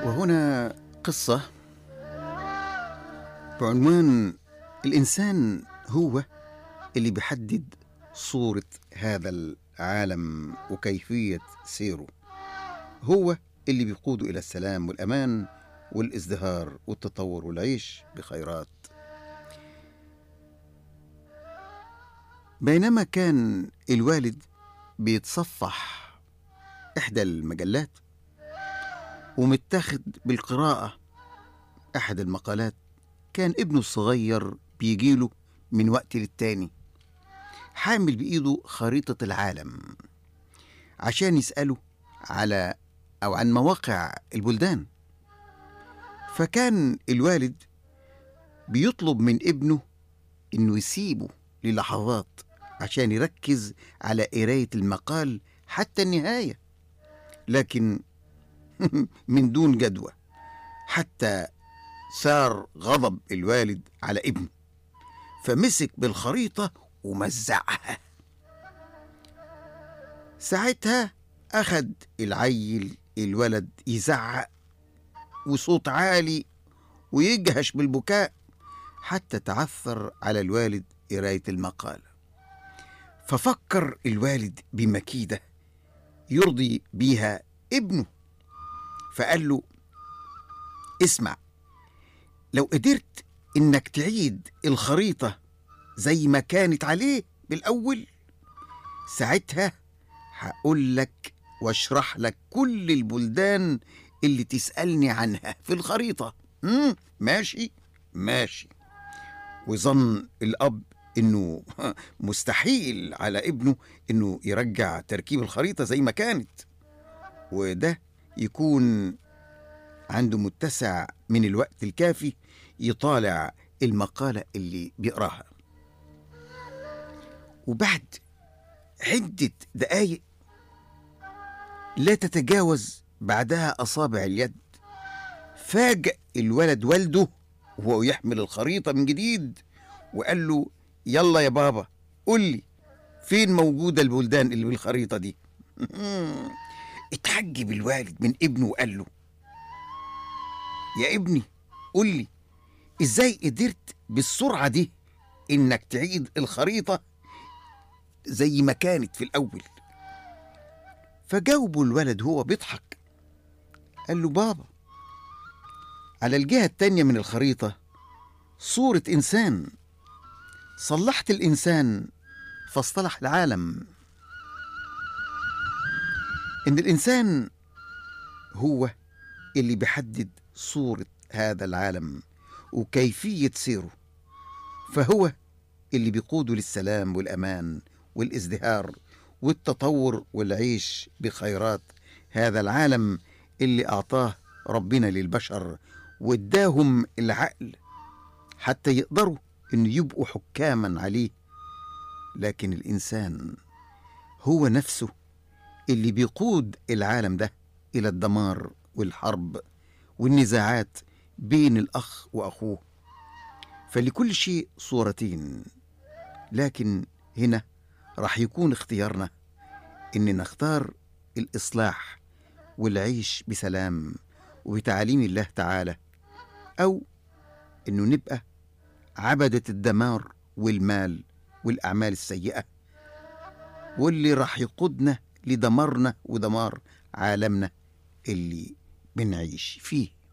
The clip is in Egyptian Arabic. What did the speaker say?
وهنا قصة بعنوان الإنسان هو اللي بيحدد صورة هذا العالم وكيفية سيره هو اللي بيقوده إلى السلام والأمان والازدهار والتطور والعيش بخيرات بينما كان الوالد بيتصفح إحدى المجلات ومتاخد بالقراءة أحد المقالات كان ابنه الصغير بيجيله من وقت للتاني حامل بإيده خريطة العالم عشان يسأله على أو عن مواقع البلدان فكان الوالد بيطلب من ابنه إنه يسيبه للحظات عشان يركز على قراية المقال حتى النهاية لكن من دون جدوى حتى ثار غضب الوالد على ابنه فمسك بالخريطة ومزعها ساعتها أخد العيل الولد يزعق وصوت عالي ويجهش بالبكاء حتى تعثر على الوالد قراية المقالة ففكر الوالد بمكيدة يرضي بيها ابنه فقال له اسمع لو قدرت انك تعيد الخريطة زي ما كانت عليه بالأول ساعتها هقول لك واشرح لك كل البلدان اللي تسألني عنها في الخريطة مم ماشي ماشي وظن الأب إنه مستحيل على ابنه إنه يرجع تركيب الخريطة زي ما كانت وده يكون عنده متسع من الوقت الكافي يطالع المقالة اللي بيقراها وبعد عدة دقايق لا تتجاوز بعدها أصابع اليد فاجأ الولد والده وهو يحمل الخريطة من جديد وقال له يلا يا بابا قول لي فين موجودة البلدان اللي بالخريطة دي اتحجب الوالد من ابنه وقال له يا ابني قول لي ازاي قدرت بالسرعة دي انك تعيد الخريطة زي ما كانت في الأول فجاوبه الولد هو بيضحك قال له بابا على الجهة التانية من الخريطة صورة إنسان صلحت الإنسان فاصطلح العالم إن الإنسان هو اللي بيحدد صورة هذا العالم وكيفية سيره فهو اللي بيقوده للسلام والأمان والازدهار والتطور والعيش بخيرات هذا العالم اللي أعطاه ربنا للبشر واداهم العقل حتى يقدروا إن يبقوا حكاما عليه لكن الإنسان هو نفسه اللي بيقود العالم ده إلى الدمار والحرب والنزاعات بين الأخ وأخوه فلكل شيء صورتين لكن هنا راح يكون اختيارنا إن نختار الإصلاح والعيش بسلام وبتعاليم الله تعالى أو إنه نبقى عبدة الدمار والمال والأعمال السيئة واللي راح يقودنا لدمارنا ودمار عالمنا اللي بنعيش فيه